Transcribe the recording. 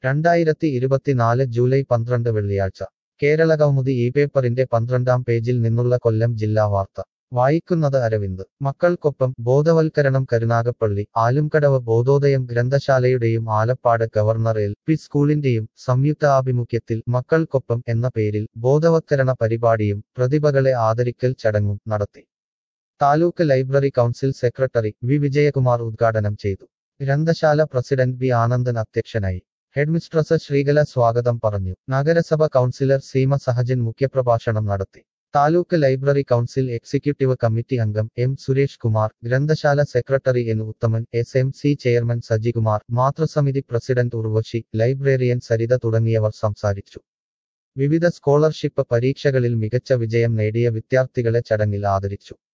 രണ്ടായിരത്തി ഇരുപത്തിനാല് ജൂലൈ പന്ത്രണ്ട് വെള്ളിയാഴ്ച കേരളകൗമുദി ഈ പേപ്പറിന്റെ പന്ത്രണ്ടാം പേജിൽ നിന്നുള്ള കൊല്ലം ജില്ലാ വാർത്ത വായിക്കുന്നത് അരവിന്ദ് മക്കൾക്കൊപ്പം ബോധവൽക്കരണം കരുനാഗപ്പള്ളി ആലുംകടവ് ബോധോദയം ഗ്രന്ഥശാലയുടെയും ആലപ്പാട് ഗവർണർ എൽ പി സ്കൂളിന്റെയും സംയുക്ത ആഭിമുഖ്യത്തിൽ മക്കൾക്കൊപ്പം എന്ന പേരിൽ ബോധവത്കരണ പരിപാടിയും പ്രതിഭകളെ ആദരിക്കൽ ചടങ്ങും നടത്തി taluk library council secretary V Vijayakumar ഉദ്ഘാടനം ചെയ്തു ഗ്രന്ഥശാല പ്രസിഡന്റ് ബി ആനന്ദൻ അധ്യക്ഷനായി ഹെഡ്മിസ്ട്രസ് ശ്രീകല സ്വാഗതം പറഞ്ഞു നഗരസഭ കൗൺസിലർ സീമ സഹജൻ മുഖ്യപ്രഭാഷണം നടത്തി taluk library council executive committee അംഗം എം സുരേഷ് കുമാർ ഗ്രന്ഥശാല secretary N Uthaman S M C chairman Sajikumar മാതൃസമിതി പ്രസിഡന്റ് ഉർവശി ലൈബ്രറിയൻ സരിത തുടങ്ങിയവർ സംസാരിച്ചു വിവിധ സ്കോളർഷിപ്പ് പരീക്ഷകളിൽ മികച്ച വിജയം നേടിയ വിദ്യാർത്ഥികളെ ചടങ്ങിൽ ആദരിച്ചു